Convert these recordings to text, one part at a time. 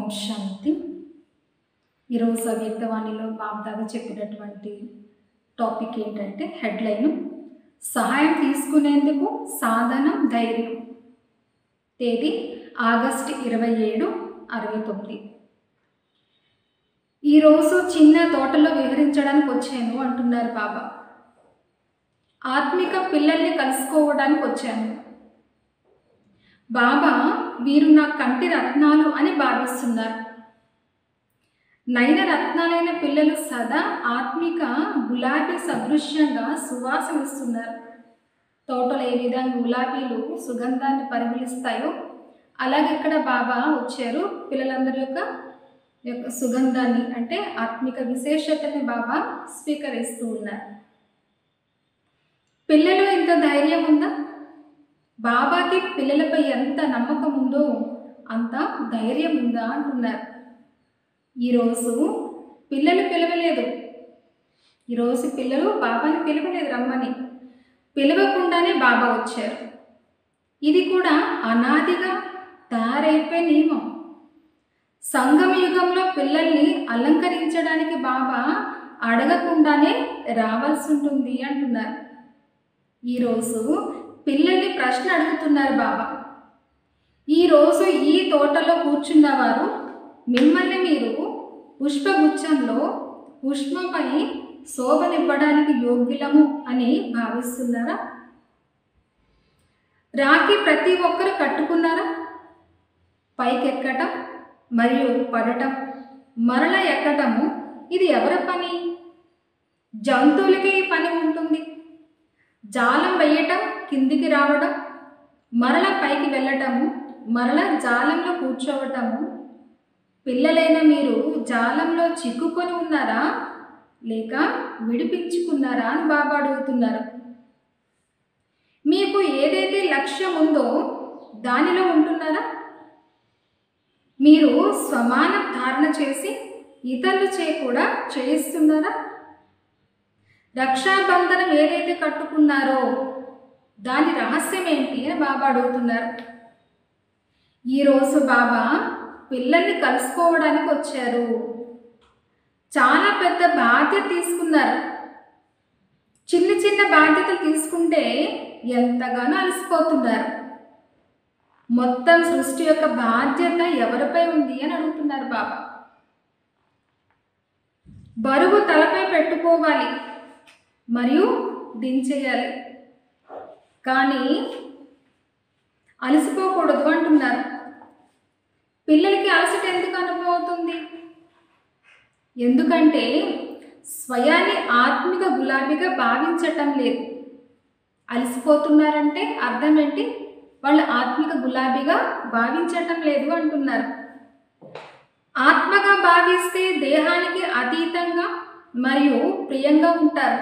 ఓం శాంతి ఈరోజు అవ్యక్తవాణిలో బాబ్దాదా చెప్పినటువంటి టాపిక్ ఏంటంటే హెడ్లైన్ సహాయం తీసుకునేందుకు సాధనం ధైర్యం తేదీ ఆగస్టు ఇరవై ఏడు అరవై తొమ్మిది ఈరోజు చిన్న తోటలో వివరించడానికి వచ్చాను అంటున్నారు బాబా ఆత్మిక పిల్లల్ని కలుసుకోవడానికి వచ్చాను బాబా వీరు నా కంటి రత్నాలు అని భావిస్తున్నారు నయన రత్నాలైన పిల్లలు సదా ఆత్మిక గులాబీ సదృశ్యంగా సువాసన ఇస్తున్నారు తోటలో ఏ విధంగా గులాబీలు సుగంధాన్ని పరిమళిస్తాయో అలాగే ఇక్కడ బాబా వచ్చారు పిల్లలందరి యొక్క యొక్క సుగంధాన్ని అంటే ఆత్మిక విశేషతని బాబా స్వీకరిస్తూ ఉన్నారు పిల్లలు ఇంత ధైర్యం ఉందా బాబాకి పిల్లలపై ఎంత నమ్మకం ఉందో అంత ధైర్యం ఉందా అంటున్నారు ఈరోజు పిల్లలు పిలవలేదు ఈరోజు పిల్లలు బాబాని పిలవలేదు రమ్మని పిలవకుండానే బాబా వచ్చారు ఇది కూడా అనాదిగా తయారైపోయే నియమం సంగమ యుగంలో పిల్లల్ని అలంకరించడానికి బాబా అడగకుండానే రావాల్సి ఉంటుంది అంటున్నారు ఈరోజు పిల్లల్ని ప్రశ్న అడుగుతున్నారు బాబా ఈరోజు ఈ తోటలో కూర్చున్నవారు మిమ్మల్ని మీరు పుష్పగుచ్చంలో పుష్పంపై శోభనివ్వడానికి యోగ్యులము అని భావిస్తున్నారా రాఖీ ప్రతి ఒక్కరు కట్టుకున్నారా పైకెక్కటం మరియు పడటం మరల ఎక్కటము ఇది ఎవరి పని జంతువులకి ఈ పని ఉంటుంది జాలం వేయటం కిందికి రావడం మరల పైకి వెళ్ళటము మరల జాలంలో కూర్చోవటము పిల్లలైన మీరు జాలంలో చిక్కుకొని ఉన్నారా లేక విడిపించుకున్నారా అని బాబా అడుగుతున్నారు మీకు ఏదైతే లక్ష్యం ఉందో దానిలో ఉంటున్నారా మీరు స్వమానం ధారణ చేసి ఇతరులు చే కూడా చేయిస్తున్నారా రక్షాబంధనం ఏదైతే కట్టుకున్నారో దాని రహస్యం ఏంటి అని బాబా అడుగుతున్నారు ఈరోజు బాబా పిల్లల్ని కలుసుకోవడానికి వచ్చారు చాలా పెద్ద బాధ్యత తీసుకున్నారు చిన్న చిన్న బాధ్యతలు తీసుకుంటే ఎంతగానో అలసిపోతున్నారు మొత్తం సృష్టి యొక్క బాధ్యత ఎవరిపై ఉంది అని అడుగుతున్నారు బాబా బరువు తలపై పెట్టుకోవాలి మరియు దించేయాలి కానీ అలసిపోకూడదు అంటున్నారు పిల్లలకి అలసట ఎందుకు అనుభవం అవుతుంది ఎందుకంటే స్వయాన్ని ఆత్మిక గులాబీగా భావించటం లేదు అలసిపోతున్నారంటే అర్థం ఏంటి వాళ్ళు ఆత్మిక గులాబీగా భావించటం లేదు అంటున్నారు ఆత్మగా భావిస్తే దేహానికి అతీతంగా మరియు ప్రియంగా ఉంటారు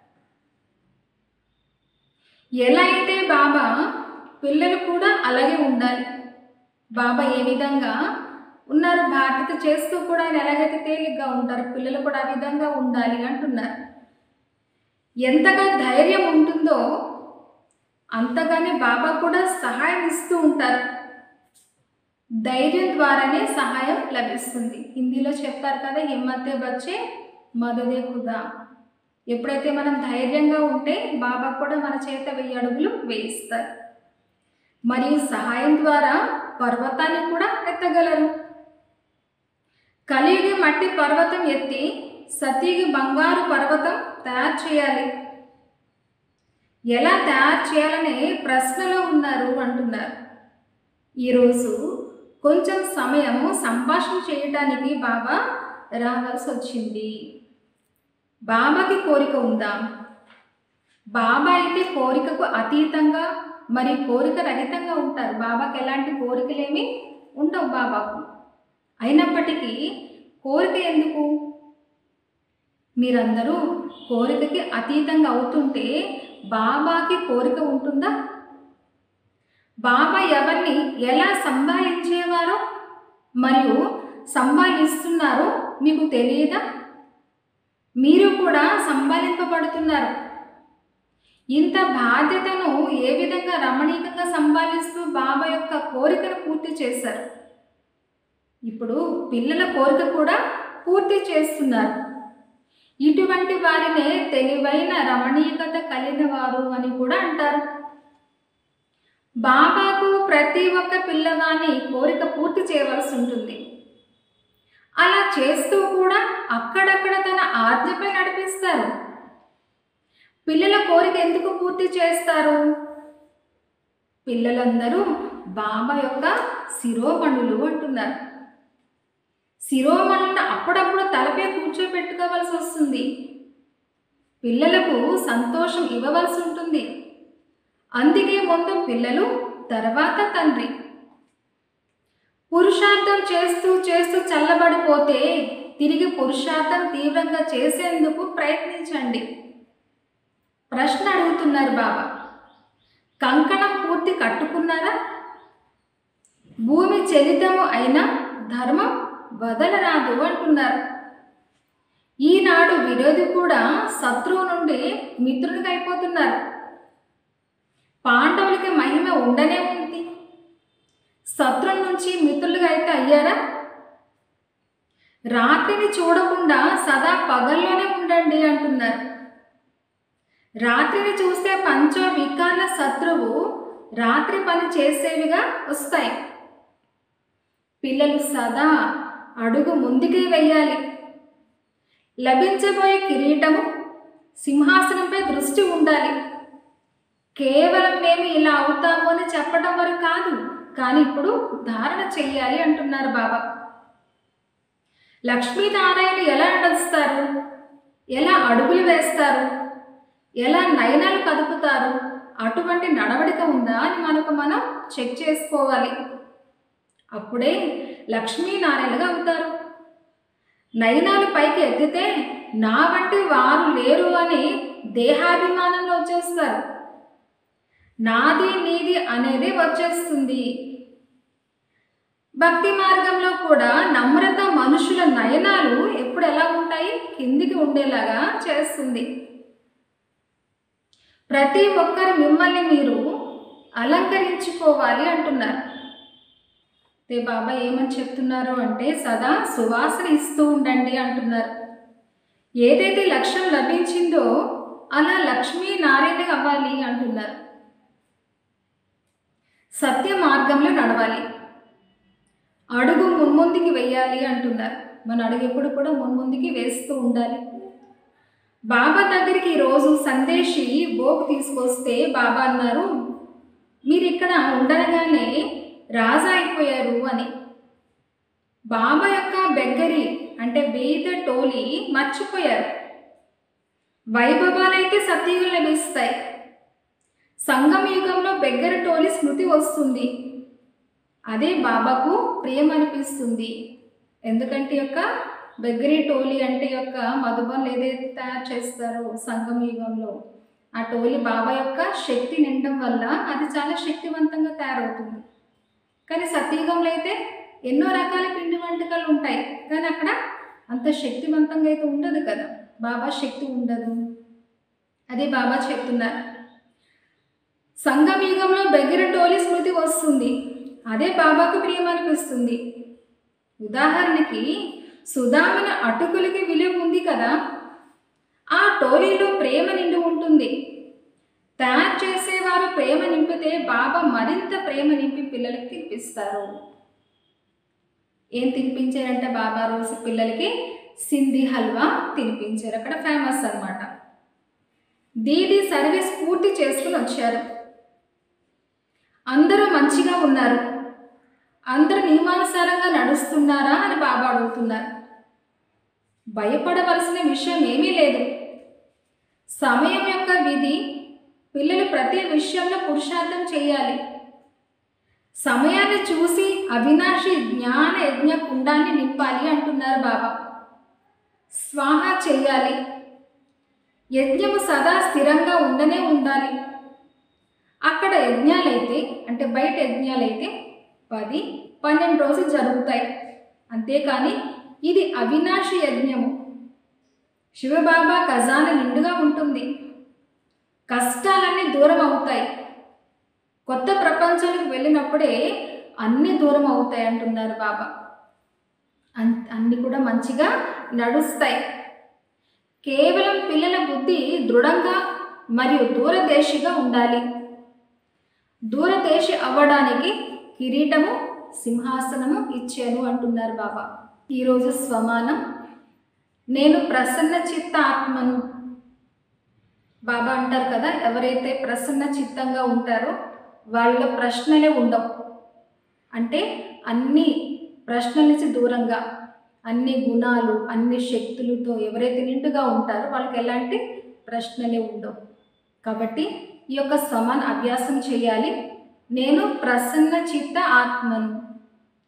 ఎలా అయితే బాబా పిల్లలు కూడా అలాగే ఉండాలి బాబా ఏ విధంగా ఉన్నారు బాధ్యత చేస్తూ కూడా ఆయన ఎలాగైతే తేలిగ్గా ఉంటారు పిల్లలు కూడా ఆ విధంగా ఉండాలి అంటున్నారు ఎంతగా ధైర్యం ఉంటుందో అంతగానే బాబా కూడా సహాయం ఇస్తూ ఉంటారు ధైర్యం ద్వారానే సహాయం లభిస్తుంది హిందీలో చెప్తారు కదా హిమ్మతే బచ్చే మదదే ఖుదా ఎప్పుడైతే మనం ధైర్యంగా ఉంటే బాబా కూడా మన చేత వెయ్యి అడుగులు వేయిస్తారు మరియు సహాయం ద్వారా పర్వతాన్ని కూడా ఎత్తగలరు కలియుగి మట్టి పర్వతం ఎత్తి సతీగి బంగారు పర్వతం తయారు చేయాలి ఎలా తయారు చేయాలనే ప్రశ్నలో ఉన్నారు అంటున్నారు ఈరోజు కొంచెం సమయము సంభాషణ చేయటానికి బాబా రావాల్సి వచ్చింది బాబాకి కోరిక ఉందా బాబా అయితే కోరికకు అతీతంగా మరి కోరిక రహితంగా ఉంటారు బాబాకి ఎలాంటి కోరికలేమి ఉండవు బాబాకు అయినప్పటికీ కోరిక ఎందుకు మీరందరూ కోరికకి అతీతంగా అవుతుంటే బాబాకి కోరిక ఉంటుందా బాబా ఎవరిని ఎలా సంభాళించేవారో మరియు సంభాళిస్తున్నారో మీకు తెలియదా మీరు కూడా సంభాళింపబడుతున్నారు ఇంత బాధ్యతను ఏ విధంగా రమణీయంగా సంభాళిస్తూ బాబా యొక్క కోరికను పూర్తి చేశారు ఇప్పుడు పిల్లల కోరిక కూడా పూర్తి చేస్తున్నారు ఇటువంటి వారినే తెలివైన రమణీయకత కలిగిన వారు అని కూడా అంటారు బాబాకు ప్రతి ఒక్క పిల్లవాని కోరిక పూర్తి చేయవలసి ఉంటుంది అలా చేస్తూ కూడా అక్కడక్కడ తన ఆజ్ఞపై నడిపిస్తారు పిల్లల కోరిక ఎందుకు పూర్తి చేస్తారు పిల్లలందరూ బాబా యొక్క శిరోమణులు అంటున్నారు శిరోమణులను అప్పుడప్పుడు తలపై కూర్చోబెట్టుకోవలసి వస్తుంది పిల్లలకు సంతోషం ఇవ్వవలసి ఉంటుంది అందుకే ముందు పిల్లలు తర్వాత తండ్రి పురుషార్థం చేస్తూ చేస్తూ చల్లబడిపోతే తిరిగి పురుషార్థం తీవ్రంగా చేసేందుకు ప్రయత్నించండి ప్రశ్న అడుగుతున్నారు బాబా కంకణం పూర్తి కట్టుకున్నారా భూమి చలితము అయినా ధర్మం వదలరాదు అంటున్నారు ఈనాడు విరోధి కూడా శత్రువు నుండి మిత్రునికి అయిపోతున్నారు పాండవులకి మహిమ ఉండనే ఉంది శత్రువు నుంచి మిత్రులుగా అయితే అయ్యారా రాత్రిని చూడకుండా సదా పగల్లోనే ఉండండి అంటున్నారు రాత్రిని చూస్తే పంచో వికాల శత్రువు రాత్రి పని చేసేవిగా వస్తాయి పిల్లలు సదా అడుగు ముందుకే వెయ్యాలి లభించబోయే కిరీటము సింహాసనంపై దృష్టి ఉండాలి కేవలం మేము ఇలా అవుతాము అని చెప్పడం వరకు కాదు కానీ ఇప్పుడు ధారణ చెయ్యాలి అంటున్నారు బాబా లక్ష్మీనారాయణ ఎలా నడుస్తారు ఎలా అడుగులు వేస్తారు ఎలా నయనాలు కదుపుతారు అటువంటి నడవడిక ఉందా అని మనకు మనం చెక్ చేసుకోవాలి అప్పుడే లక్ష్మీనారాయణగా అవుతారు నయనాలు పైకి ఎత్తితే నా వంటి వారు లేరు అని దేహాభిమానంలో వచ్చేస్తారు నాది నీది అనేది వచ్చేస్తుంది భక్తి మార్గంలో కూడా నమ్రత మనుషుల నయనాలు ఎప్పుడు ఎలా ఉంటాయి కిందికి ఉండేలాగా చేస్తుంది ప్రతి ఒక్కరు మిమ్మల్ని మీరు అలంకరించుకోవాలి అంటున్నారు తే బాబా ఏమని చెప్తున్నారు అంటే సదా సువాసన ఇస్తూ ఉండండి అంటున్నారు ఏదైతే లక్ష్యం లభించిందో అలా లక్ష్మీ నారాయణ అవ్వాలి అంటున్నారు సత్య మార్గంలో నడవాలి అడుగు మున్ముందుకి వెయ్యాలి అంటున్నారు మన అడుగు ఎప్పుడు కూడా మున్ముందుకి వేస్తూ ఉండాలి బాబా దగ్గరికి ఈరోజు సందేశి బోక్ తీసుకొస్తే బాబా అన్నారు మీరు ఇక్కడ ఉండగానే రాజా అయిపోయారు అని బాబా యొక్క బెగ్గరి అంటే వేద టోలి మర్చిపోయారు వైభవాలైతే సత్యులు లభిస్తాయి సంగమ యుగంలో బెగ్గర టోలి స్మృతి వస్తుంది అదే బాబాకు ప్రియం అనిపిస్తుంది ఎందుకంటే యొక్క బెగ్గరి టోలి అంటే యొక్క మధుబన్లు ఏదైతే తయారు చేస్తారో సంగమ యుగంలో ఆ టోలి బాబా యొక్క శక్తి నిండడం వల్ల అది చాలా శక్తివంతంగా తయారవుతుంది కానీ సత్యయుగంలో అయితే ఎన్నో రకాల పిండి వంటకాలు ఉంటాయి కానీ అక్కడ అంత శక్తివంతంగా అయితే ఉండదు కదా బాబా శక్తి ఉండదు అదే బాబా చెప్తున్నారు సంగం యుగంలో బెగిర టోలి స్మృతి వస్తుంది అదే బాబాకు ప్రియం అనిపిస్తుంది ఉదాహరణకి సుధామిన అటుకులకి విలువ ఉంది కదా ఆ టోలీలో ప్రేమ నిండి ఉంటుంది తయారు చేసేవారు ప్రేమ నింపితే బాబా మరింత ప్రేమ నింపి పిల్లలకి తినిపిస్తారు ఏం తినిపించారంటే బాబా రోజు పిల్లలకి సింధి హల్వా తినిపించారు అక్కడ ఫేమస్ అన్నమాట దీది సర్వీస్ పూర్తి చేసుకుని వచ్చారు అందరూ మంచిగా ఉన్నారు అందరూ నియమానుసారంగా నడుస్తున్నారా అని బాబా అడుగుతున్నారు భయపడవలసిన విషయం ఏమీ లేదు సమయం యొక్క విధి పిల్లలు ప్రతి విషయంలో పురుషార్థం చేయాలి సమయాన్ని చూసి అవినాశి జ్ఞాన యజ్ఞ కుండాన్ని నింపాలి అంటున్నారు బాబా స్వాహ చెయ్యాలి యజ్ఞము సదా స్థిరంగా ఉండనే ఉండాలి అక్కడ యజ్ఞాలైతే అంటే బయట యజ్ఞాలైతే పది పన్నెండు రోజులు జరుగుతాయి అంతేకాని ఇది అవినాశి యజ్ఞము శివబాబా ఖజానా నిండుగా ఉంటుంది కష్టాలన్నీ దూరం అవుతాయి కొత్త ప్రపంచానికి వెళ్ళినప్పుడే అన్నీ దూరం అవుతాయి అంటున్నారు బాబా అన్ అన్నీ కూడా మంచిగా నడుస్తాయి కేవలం పిల్లల బుద్ధి దృఢంగా మరియు దూరదేశిగా ఉండాలి దూరదేశి అవ్వడానికి కిరీటము సింహాసనము ఇచ్చాను అంటున్నారు బాబా ఈరోజు స్వమానం నేను ప్రసన్న చిత్త ఆత్మను బాబా అంటారు కదా ఎవరైతే ప్రసన్న చిత్తంగా ఉంటారో వాళ్ళ ప్రశ్నలే ఉండవు అంటే అన్ని ప్రశ్నల నుంచి దూరంగా అన్ని గుణాలు అన్ని శక్తులతో ఎవరైతే నిండుగా ఉంటారో వాళ్ళకి ఎలాంటి ప్రశ్నలే ఉండవు కాబట్టి ఈ యొక్క సమాన్ అభ్యాసం చేయాలి నేను ప్రసన్న చిత్త ఆత్మను